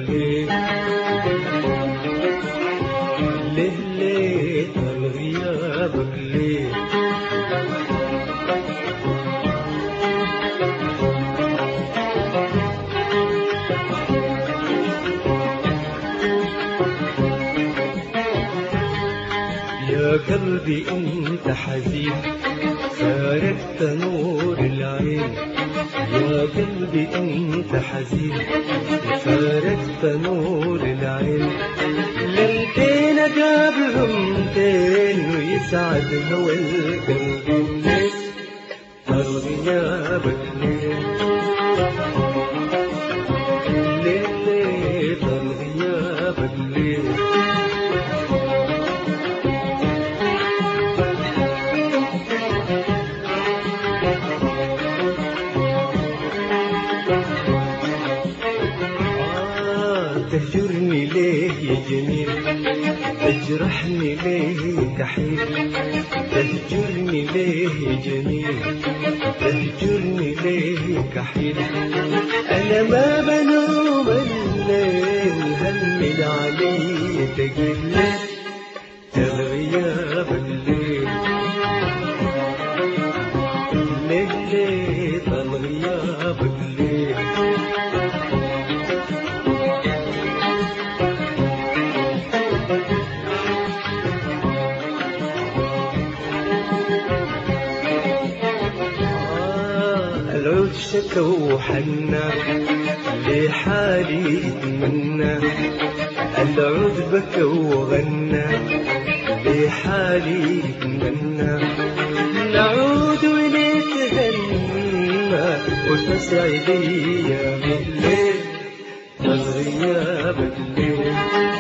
ليه ليه ليه طال غيابك ليه يا قلبي انت حزين فارقت نور العين يا قلبي انت حزين فارقت نور العين للدين قبلهم تين ويسعد هوى القلب ليه طال غيابك ليه ليه ليه طال غيابك ليه آه، تهجرني ليه يا جميل تجرحني ليه كحيل تهجرني ليه يا جميل تهجرني ليه كحيل انا ما بنوم الليل همل علي تقيل تغياب الليل ليه ليه طال غيابك ليه آه، العود شكا وحنا لحالي اتمنى العود بكى وغنى لحالي اتمنى نعود ونتهنى وتسعد ايام الليل غيابك ليه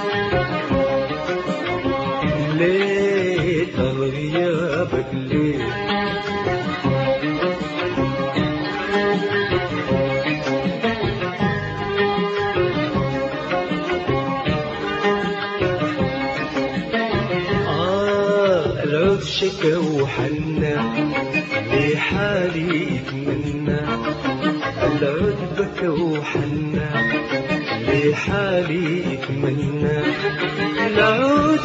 ليه طال غيابك ليه آه العود شكا وحنا لحالي يتمنى العود بكى وحنا لحالي يتمنى نعود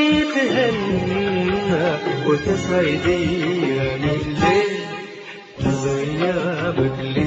ونتهنى وتسعد ايامي الليل غيابك ليه